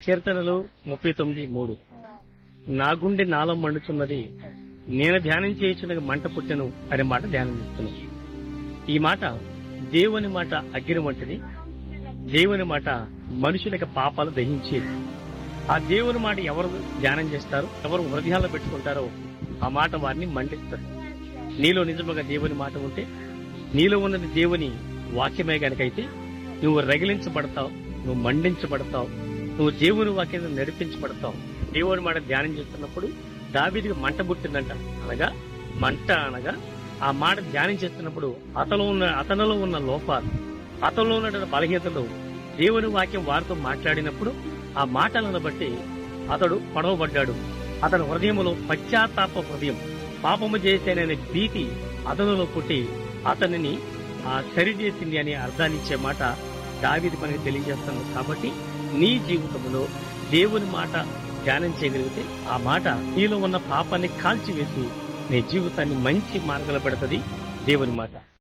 కీర్తనలు ముప్పై తొమ్మిది మూడు నా గుండె నాలం మండుచున్నది నేను ధ్యానం చేయించిన మంట పుట్టెను అనే మాట ధ్యానం చేస్తున్నాను ఈ మాట దేవుని మాట అగ్ని వంటిది దేవుని మాట మనుషులకి పాపాలు దహించేది ఆ దేవుని మాట ఎవరు ధ్యానం చేస్తారో ఎవరు హృదయాల్లో పెట్టుకుంటారో ఆ మాట వారిని మండిస్తారు నీలో నిజముగా దేవుని మాట ఉంటే నీలో ఉన్నది దేవుని వాక్యమే గనకైతే నువ్వు రగిలించబడతావు నువ్వు మండించబడతావు నువ్వు దేవుని వాక్యాన్ని నడిపించబడతావు దేవుని మాట ధ్యానం చేస్తున్నప్పుడు దావీదికి మంట పుట్టిందంట అనగా మంట అనగా ఆ మాట ధ్యానం చేస్తున్నప్పుడు అతను ఉన్న అతనిలో ఉన్న లోపాలు అతనిలో ఉన్న బలహీనతలు దేవుని వాక్యం వారితో మాట్లాడినప్పుడు ఆ మాటలను బట్టి అతడు పడవబడ్డాడు అతని హృదయంలో పశ్చాత్తాప హృదయం పాపము చేసేననే భీతి అతనిలో పుట్టి అతనిని ఆ సరిచేసింది అనే అర్థాన్ని ఇచ్చే మాట దావిది మనకి తెలియజేస్తాను కాబట్టి నీ జీవితంలో దేవుని మాట ధ్యానం చేయగలిగితే ఆ మాట నీలో ఉన్న పాపాన్ని కాల్చివేసి నీ జీవితాన్ని మంచి మార్గంలో పెడుతుంది దేవుని మాట